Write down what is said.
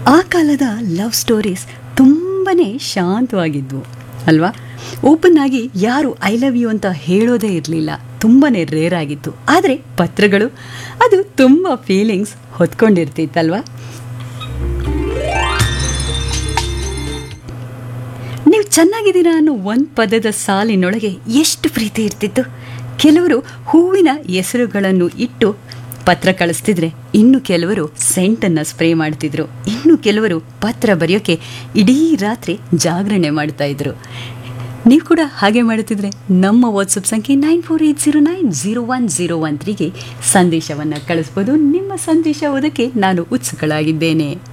ಆ ಕಾಲದ love stories ತುಂಬನೇ ಶಾಂತವಾಗಿದ್ವು ಅಲ್ವಾ ಓಪನ್ ಆಗಿ ಯಾರು ಐ ಲವ್ ಯು ಅಂತ ಹೇಳೋದೇ ಇರಲಿಲ್ಲ ತುಂಬನೇ ರೇರ್ ಆಗಿತ್ತು ಆದರೆ ಪತ್ರಗಳು ಅದು ತುಂಬ ಫೀಲಿಂಗ್ಸ್ ಹೊತ್ಕೊಂಡಿರ್ತಿತ್ತಲ್ವಾ ನೀವು ಚೆನ್ನಾಗಿದ್ದೀರಾ ಅನ್ನೋ ಒಂದು ಪದದ ಸಾಲಿನೊಳಗೆ ಎಷ್ಟು ಪ್ರೀತಿ ಇರ್ತಿತ್ತು ಕೆಲವರು ಹೂವಿನ ಹೆಸರುಗಳನ್ನು ಇಟ್ಟು ಪತ್ರ ಕಳಿಸ್ತಿದ್ರೆ ಇನ್ನು ಕೆಲವರು ಸೆಂಟನ್ನು ಸ್ಪ್ರೇ ಮಾಡ್ತಿದ್ರು ಇನ್ನು ಕೆಲವರು ಪತ್ರ ಬರೆಯೋಕೆ ಇಡೀ ರಾತ್ರಿ ಜಾಗರಣೆ ಮಾಡ್ತಾ ಇದ್ರು ನೀವು ಕೂಡ ಹಾಗೆ ಮಾಡುತ್ತಿದ್ರೆ ನಮ್ಮ ವಾಟ್ಸಪ್ ಸಂಖ್ಯೆ nine four eight zero nine zero one zero one ತ್ರೀಗೆ ಸಂದೇಶವನ್ನು ಕಳಿಸ್ಬೋದು ನಿಮ್ಮ ಸಂದೇಶ ಓದಕ್ಕೆ ನಾನು ಉತ್ಸುಕಳಾಗಿದ್ದೇನೆ